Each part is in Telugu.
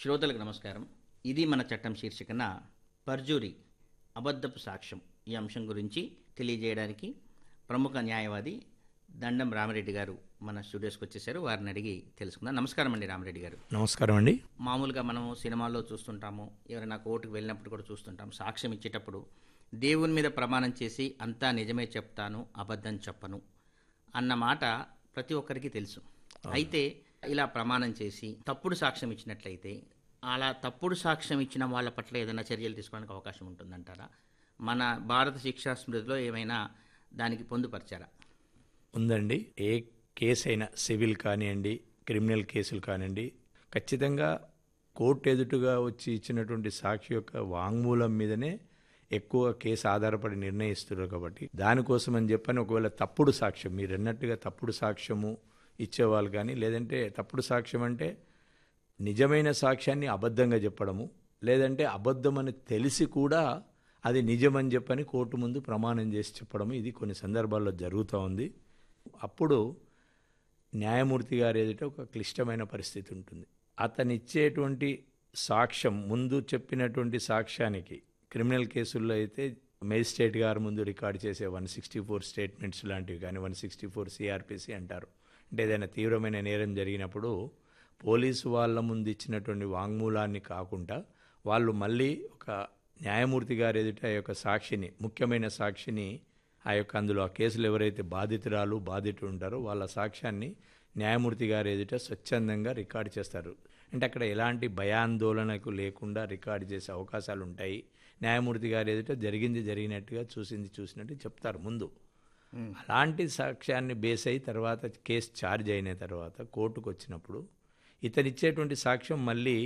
శ్రోతలకు నమస్కారం ఇది మన చట్టం శీర్షికన పర్జూరి అబద్ధపు సాక్ష్యం ఈ అంశం గురించి తెలియజేయడానికి ప్రముఖ న్యాయవాది దండం రామిరెడ్డి గారు మన స్టూడియోస్కి వచ్చేసారు వారిని అడిగి తెలుసుకుందాం నమస్కారం అండి రామిరెడ్డి గారు నమస్కారం అండి మామూలుగా మనము సినిమాల్లో చూస్తుంటాము ఎవరైనా కోర్టుకు వెళ్ళినప్పుడు కూడా చూస్తుంటాం సాక్ష్యం ఇచ్చేటప్పుడు దేవుని మీద ప్రమాణం చేసి అంతా నిజమే చెప్తాను అబద్ధం చెప్పను అన్న మాట ప్రతి ఒక్కరికి తెలుసు అయితే ఇలా ప్రమాణం చేసి తప్పుడు సాక్ష్యం ఇచ్చినట్లయితే అలా తప్పుడు సాక్ష్యం ఇచ్చిన వాళ్ళ పట్ల ఏదైనా చర్యలు తీసుకోవడానికి అవకాశం ఉంటుందంటారా మన భారత శిక్షా స్మృతిలో ఏమైనా దానికి పొందుపరిచారా ఉందండి ఏ కేసు అయినా సివిల్ కానివ్వండి క్రిమినల్ కేసులు కానివ్వండి ఖచ్చితంగా కోర్టు ఎదుటుగా వచ్చి ఇచ్చినటువంటి సాక్షి యొక్క వాంగ్మూలం మీదనే ఎక్కువ కేసు ఆధారపడి నిర్ణయిస్తున్నారు కాబట్టి దానికోసం అని చెప్పని ఒకవేళ తప్పుడు సాక్ష్యం మీరు అన్నట్టుగా తప్పుడు సాక్ష్యము ఇచ్చేవాళ్ళు కానీ లేదంటే తప్పుడు సాక్ష్యం అంటే నిజమైన సాక్ష్యాన్ని అబద్ధంగా చెప్పడము లేదంటే అబద్ధం అని తెలిసి కూడా అది నిజమని చెప్పని కోర్టు ముందు ప్రమాణం చేసి చెప్పడము ఇది కొన్ని సందర్భాల్లో జరుగుతూ ఉంది అప్పుడు న్యాయమూర్తి గారు ఎదుట ఒక క్లిష్టమైన పరిస్థితి ఉంటుంది అతను ఇచ్చేటువంటి సాక్ష్యం ముందు చెప్పినటువంటి సాక్ష్యానికి క్రిమినల్ కేసుల్లో అయితే మేజిస్ట్రేట్ గారు ముందు రికార్డ్ చేసే వన్ సిక్స్టీ ఫోర్ స్టేట్మెంట్స్ లాంటివి కానీ వన్ సిక్స్టీ ఫోర్ సిఆర్పిసి అంటారు అంటే ఏదైనా తీవ్రమైన నేరం జరిగినప్పుడు పోలీసు వాళ్ళ ముందు ఇచ్చినటువంటి వాంగ్మూలాన్ని కాకుండా వాళ్ళు మళ్ళీ ఒక న్యాయమూర్తి గారి ఎదుట ఆ యొక్క సాక్షిని ముఖ్యమైన సాక్షిని ఆ యొక్క అందులో ఆ కేసులు ఎవరైతే బాధితురాలు బాధితులు ఉంటారో వాళ్ళ సాక్ష్యాన్ని న్యాయమూర్తి గారి ఎదుట స్వచ్ఛందంగా రికార్డు చేస్తారు అంటే అక్కడ ఎలాంటి భయాందోళనకు లేకుండా రికార్డు చేసే అవకాశాలు ఉంటాయి న్యాయమూర్తి గారి ఎదుట జరిగింది జరిగినట్టుగా చూసింది చూసినట్టు చెప్తారు ముందు అలాంటి సాక్ష్యాన్ని బేస్ అయి తర్వాత కేసు ఛార్జ్ అయిన తర్వాత కోర్టుకు వచ్చినప్పుడు ఇతనిచ్చేటువంటి సాక్ష్యం మళ్ళీ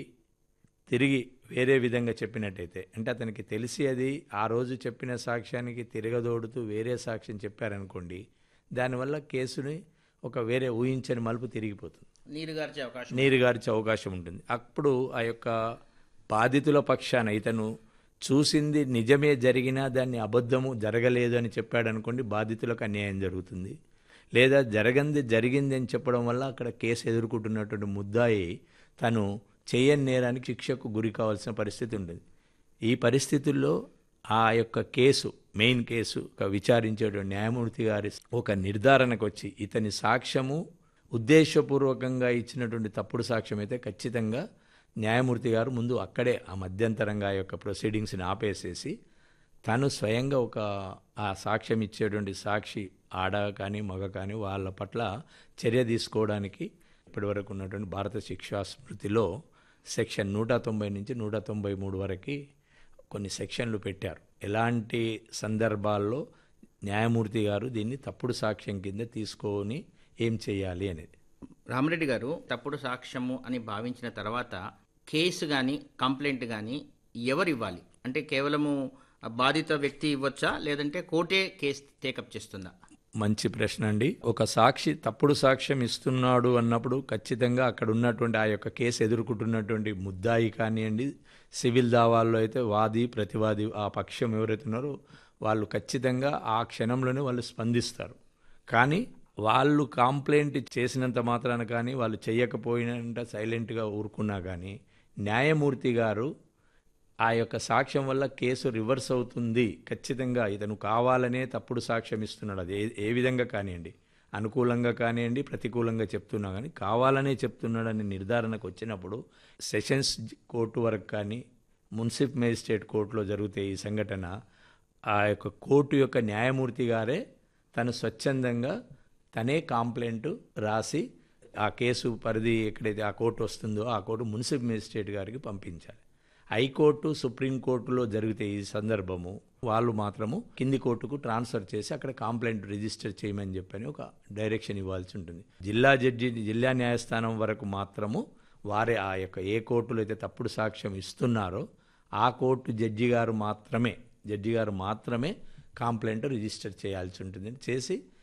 తిరిగి వేరే విధంగా చెప్పినట్టయితే అంటే అతనికి తెలిసి అది ఆ రోజు చెప్పిన సాక్ష్యానికి తిరగదోడుతూ వేరే సాక్ష్యం చెప్పారనుకోండి దానివల్ల కేసుని ఒక వేరే ఊహించని మలుపు తిరిగిపోతుంది నీరుగార్చే అవకాశం నీరుగార్చే అవకాశం ఉంటుంది అప్పుడు ఆ యొక్క బాధితుల పక్షాన ఇతను చూసింది నిజమే జరిగినా దాన్ని అబద్ధము జరగలేదు అని చెప్పాడు అనుకోండి బాధితులకు అన్యాయం జరుగుతుంది లేదా జరగంది జరిగింది అని చెప్పడం వల్ల అక్కడ కేసు ఎదుర్కొంటున్నటువంటి ముద్దాయి తను చేయని నేరానికి శిక్షకు గురి కావాల్సిన పరిస్థితి ఉంటుంది ఈ పరిస్థితుల్లో ఆ యొక్క కేసు మెయిన్ కేసు ఒక విచారించేటువంటి న్యాయమూర్తి గారి ఒక నిర్ధారణకు వచ్చి ఇతని సాక్ష్యము ఉద్దేశపూర్వకంగా ఇచ్చినటువంటి తప్పుడు సాక్ష్యం అయితే ఖచ్చితంగా న్యాయమూర్తి గారు ముందు అక్కడే ఆ మధ్యంతరంగా ఆ యొక్క ప్రొసీడింగ్స్ని ఆపేసేసి తను స్వయంగా ఒక ఆ సాక్ష్యం ఇచ్చేటువంటి సాక్షి ఆడ కానీ మగ కానీ వాళ్ళ పట్ల చర్య తీసుకోవడానికి ఇప్పటివరకు ఉన్నటువంటి భారత శిక్షా స్మృతిలో సెక్షన్ నూట తొంభై నుంచి నూట తొంభై మూడు వరకు కొన్ని సెక్షన్లు పెట్టారు ఎలాంటి సందర్భాల్లో న్యాయమూర్తి గారు దీన్ని తప్పుడు సాక్ష్యం కింద తీసుకొని ఏం చేయాలి అనేది రామరెడ్డి గారు తప్పుడు సాక్ష్యము అని భావించిన తర్వాత కేసు కానీ కంప్లైంట్ కానీ ఎవరు ఇవ్వాలి అంటే కేవలము ఆ బాధిత వ్యక్తి ఇవ్వచ్చా లేదంటే కోర్టే కేసు టేకప్ చేస్తుందా మంచి ప్రశ్న అండి ఒక సాక్షి తప్పుడు సాక్ష్యం ఇస్తున్నాడు అన్నప్పుడు ఖచ్చితంగా అక్కడ ఉన్నటువంటి ఆ యొక్క కేసు ఎదుర్కొంటున్నటువంటి ముద్దాయి కానివ్వండి సివిల్ దావాల్లో అయితే వాది ప్రతివాది ఆ పక్షం ఎవరైతే ఉన్నారో వాళ్ళు ఖచ్చితంగా ఆ క్షణంలోనే వాళ్ళు స్పందిస్తారు కానీ వాళ్ళు కంప్లైంట్ చేసినంత మాత్రాన కానీ వాళ్ళు చేయకపోయినంత సైలెంట్గా ఊరుకున్నా కానీ న్యాయమూర్తి గారు ఆ యొక్క సాక్ష్యం వల్ల కేసు రివర్స్ అవుతుంది ఖచ్చితంగా ఇతను కావాలనే తప్పుడు సాక్ష్యం ఇస్తున్నాడు అది ఏ ఏ విధంగా కానివ్వండి అనుకూలంగా కానివ్వండి ప్రతికూలంగా చెప్తున్నా కానీ కావాలనే చెప్తున్నాడని నిర్ధారణకు వచ్చినప్పుడు సెషన్స్ కోర్టు వరకు కానీ మున్సిప్ మేజిస్ట్రేట్ కోర్టులో జరిగితే ఈ సంఘటన ఆ యొక్క కోర్టు యొక్క న్యాయమూర్తి గారే తను స్వచ్ఛందంగా తనే కాంప్లైంట్ రాసి ఆ కేసు పరిధి ఎక్కడైతే ఆ కోర్టు వస్తుందో ఆ కోర్టు మున్సిపల్ మేజిస్ట్రేట్ గారికి పంపించాలి హైకోర్టు సుప్రీంకోర్టులో జరిగితే ఈ సందర్భము వాళ్ళు మాత్రము కింది కోర్టుకు ట్రాన్స్ఫర్ చేసి అక్కడ కంప్లైంట్ రిజిస్టర్ చేయమని చెప్పని ఒక డైరెక్షన్ ఇవ్వాల్సి ఉంటుంది జిల్లా జడ్జి జిల్లా న్యాయస్థానం వరకు మాత్రము వారే ఆ యొక్క ఏ కోర్టులో అయితే తప్పుడు సాక్ష్యం ఇస్తున్నారో ఆ కోర్టు జడ్జి గారు మాత్రమే జడ్జి గారు మాత్రమే కంప్లైంట్ రిజిస్టర్ చేయాల్సి ఉంటుంది చేసి